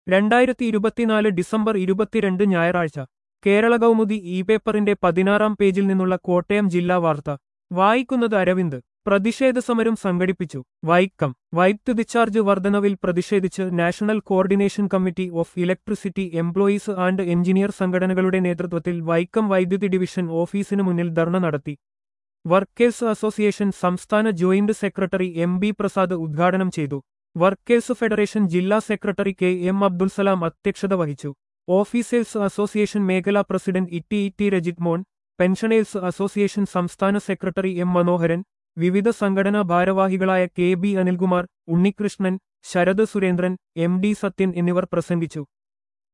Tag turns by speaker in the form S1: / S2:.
S1: രണ്ടായിരത്തി ഇരുപത്തിനാല് ഡിസംബർ ഇരുപത്തിരണ്ട് ഞായറാഴ്ച കേരള കൗമുദി ഇ പേപ്പറിന്റെ പതിനാറാം പേജിൽ നിന്നുള്ള കോട്ടയം ജില്ലാ വാർത്ത വായിക്കുന്നത് അരവിന്ദ് പ്രതിഷേധ സമരം സംഘടിപ്പിച്ചു വൈക്കം വൈദ്യുതി ചാർജ് വർധനവിൽ പ്രതിഷേധിച്ച് national coordination committee of electricity employees and engineer സംഘടനകളുടെ നേതൃത്വത്തിൽ വൈക്കം വൈദ്യുതി ഡിവിഷൻ ഓഫീസിനു മുന്നിൽ ധർണ നടത്തി വർക്കേഴ്സ് അസോസിയേഷൻ സംസ്ഥാന joint secretary M B Prasad ഉദ്ഘാടനം ചെയ്തു വർക്കേഴ്സ് ഫെഡറേഷൻ ജില്ലാ സെക്രട്ടറി കെ എം അബ്ദുൽസലാം അധ്യക്ഷത വഹിച്ചു ഓഫീസേഴ്സ് അസോസിയേഷൻ മേഖലാ president E T E T Rajith Mon pensioners association സംസ്ഥാന സെക്രട്ടറി എം മനോഹരൻ വിവിധ സംഘടനാ ഭാരവാഹികളായ K B Anilkumar Unnikrishnan Sarath Surendran M D Sathyan എന്നിവർ പ്രസംഗിച്ചു